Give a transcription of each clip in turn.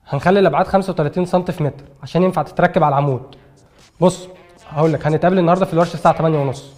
هنخلي الابعاد 35 سم في متر عشان ينفع تتركب على العمود بص هقول لك هنتقابل النهارده في الورشه الساعه 8 ونص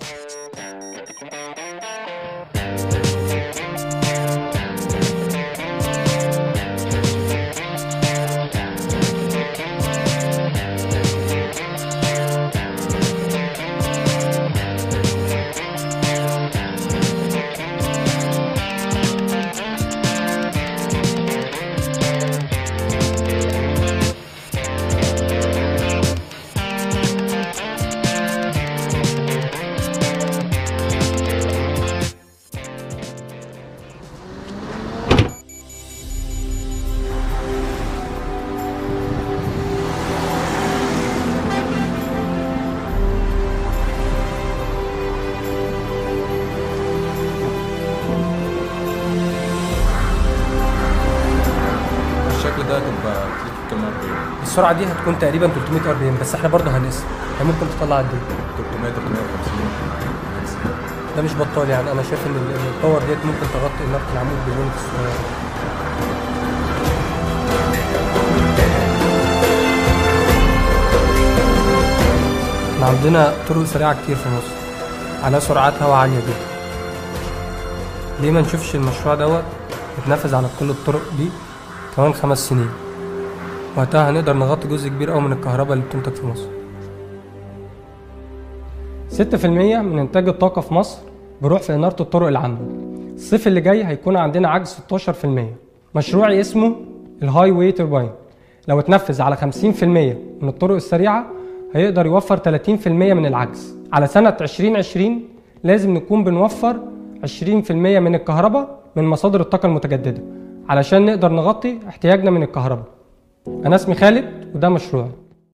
الشكل ده هتبقى تلف كام ار بي ام السرعه دي هتكون تقريبا 300 ار بي ام بس احنا برضه هنقيس هي ممكن تطلع قد ايه 300 350 ده مش بطال يعني انا شايف ان ال- إن الباور ديت ممكن تغطي اناره العمود باليونت الصغيره احنا عندنا طرق سريعه كتير في مصر على سرعات هواء عاليه جدا ليه ما نشوفش المشروع دوت يتنفذ على كل الطرق دي كمان خمس سنين وقتها هنقدر نغطي جزء كبير قوي من الكهرباء اللي بتنتج في مصر 6% من إنتاج الطاقة في مصر بيروح في إنارة الطرق العامة. الصيف اللي جاي هيكون عندنا عجز 16%. مشروعي اسمه الهاي واي توربين. لو اتنفذ على 50% من الطرق السريعة هيقدر يوفر 30% من العجز. على سنة 2020 لازم نكون بنوفر 20% من الكهرباء من مصادر الطاقة المتجددة علشان نقدر نغطي احتياجنا من الكهرباء. أنا اسمي خالد وده مشروعي.